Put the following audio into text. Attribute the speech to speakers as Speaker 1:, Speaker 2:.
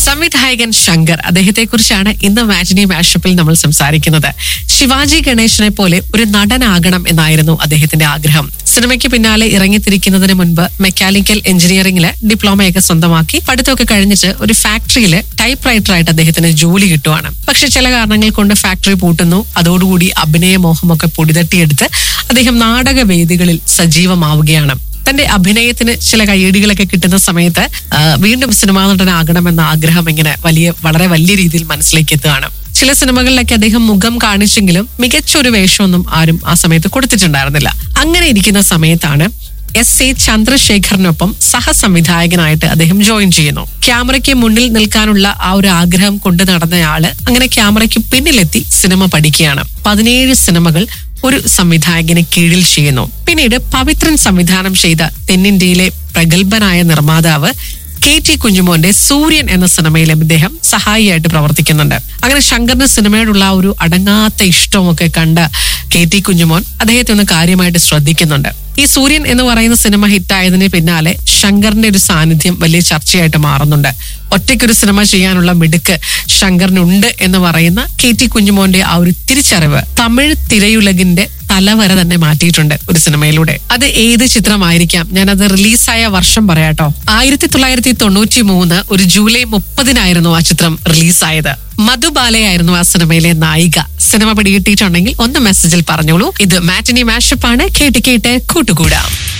Speaker 1: സംവിധായകൻ ശങ്കർ അദ്ദേഹത്തെ കുറിച്ചാണ് ഇന്ന് മാറ്റിനി മാഷപ്പിൽ നമ്മൾ സംസാരിക്കുന്നത് ശിവാജി ഗണേശനെ പോലെ ഒരു നടനാകണം എന്നായിരുന്നു അദ്ദേഹത്തിന്റെ ആഗ്രഹം സിനിമയ്ക്ക് പിന്നാലെ ഇറങ്ങിത്തിരിക്കുന്നതിന് മുൻപ് മെക്കാനിക്കൽ എഞ്ചിനീയറിംഗില് ഡിപ്ലോമയൊക്കെ സ്വന്തമാക്കി പഠിത്തമൊക്കെ കഴിഞ്ഞിട്ട് ഒരു ഫാക്ടറിയിൽ ടൈപ്പ് റൈറ്ററായിട്ട് അദ്ദേഹത്തിന് ജോലി കിട്ടുവാണ് പക്ഷെ ചില കാരണങ്ങൾ കൊണ്ട് ഫാക്ടറി പൂട്ടുന്നു അതോടുകൂടി അഭിനയ മോഹമൊക്കെ പൊടിതട്ടിയെടുത്ത് അദ്ദേഹം നാടകവേദികളിൽ സജീവമാവുകയാണ് തന്റെ അഭിനയത്തിന് ചില കയ്യടികളൊക്കെ കിട്ടുന്ന സമയത്ത് ആ, വീണ്ടും സിനിമാ നടനാകണമെന്ന ആഗ്രഹം ഇങ്ങനെ വലിയ വളരെ വലിയ രീതിയിൽ മനസ്സിലേക്ക് എത്തുകയാണ് ചില സിനിമകളിലൊക്കെ അദ്ദേഹം മുഖം കാണിച്ചെങ്കിലും മികച്ച ഒരു വേഷമൊന്നും ആരും ആ സമയത്ത് കൊടുത്തിട്ടുണ്ടായിരുന്നില്ല അങ്ങനെ ഇരിക്കുന്ന സമയത്താണ് എസ് എ ചന്ദ്രശേഖറിനൊപ്പം സഹസംവിധായകനായിട്ട് അദ്ദേഹം ജോയിൻ ചെയ്യുന്നു ക്യാമറയ്ക്ക് മുന്നിൽ നിൽക്കാനുള്ള ആ ഒരു ആഗ്രഹം കൊണ്ട് നടന്നയാള് അങ്ങനെ ക്യാമറയ്ക്ക് പിന്നിലെത്തി സിനിമ പഠിക്കുകയാണ് പതിനേഴ് സിനിമകൾ ഒരു സംവിധായകനെ കീഴിൽ ചെയ്യുന്നു പിന്നീട് പവിത്രൻ സംവിധാനം ചെയ്ത തെന്നിന്ത്യയിലെ പ്രഗത്ഭനായ നിർമ്മാതാവ് കെ ടി കുഞ്ഞുമോന്റെ സൂര്യൻ എന്ന സിനിമയിൽ ഇദ്ദേഹം സഹായിയായിട്ട് പ്രവർത്തിക്കുന്നുണ്ട് അങ്ങനെ ശങ്കറിന് സിനിമയോടുള്ള ആ ഒരു അടങ്ങാത്ത ഇഷ്ടമൊക്കെ കണ്ട കെ ടി കുഞ്ഞുമോൻ അദ്ദേഹത്തെ ഒന്ന് കാര്യമായിട്ട് ശ്രദ്ധിക്കുന്നുണ്ട് ഈ സൂര്യൻ എന്ന് പറയുന്ന സിനിമ ഹിറ്റായതിന് പിന്നാലെ ശങ്കറിന്റെ ഒരു സാന്നിധ്യം വലിയ ചർച്ചയായിട്ട് മാറുന്നുണ്ട് ഒറ്റയ്ക്കൊരു സിനിമ ചെയ്യാനുള്ള മിടുക്ക് ശങ്കറിനുണ്ട് എന്ന് പറയുന്ന കെ ടി കുഞ്ഞുമോന്റെ ആ ഒരു തിരിച്ചറിവ് തമിഴ് തിരയുലകിന്റെ തലവര തന്നെ മാറ്റിയിട്ടുണ്ട് ഒരു സിനിമയിലൂടെ അത് ഏത് ചിത്രമായിരിക്കാം ഞാനത് റിലീസായ വർഷം പറയാട്ടോ ആയിരത്തി തൊള്ളായിരത്തി തൊണ്ണൂറ്റി മൂന്ന് ഒരു ജൂലൈ മുപ്പതിനായിരുന്നു ആ ചിത്രം റിലീസായത് മധുബാലയായിരുന്നു ആ സിനിമയിലെ നായിക സിനിമ പിടികിട്ടിയിട്ടുണ്ടെങ്കിൽ ഒന്ന് മെസ്സേജിൽ പറഞ്ഞോളൂ ഇത് മാറ്റിനി മാഷപ്പ് ആണ് കേട്ട് കേട്ട് കൂട്ടുകൂടാം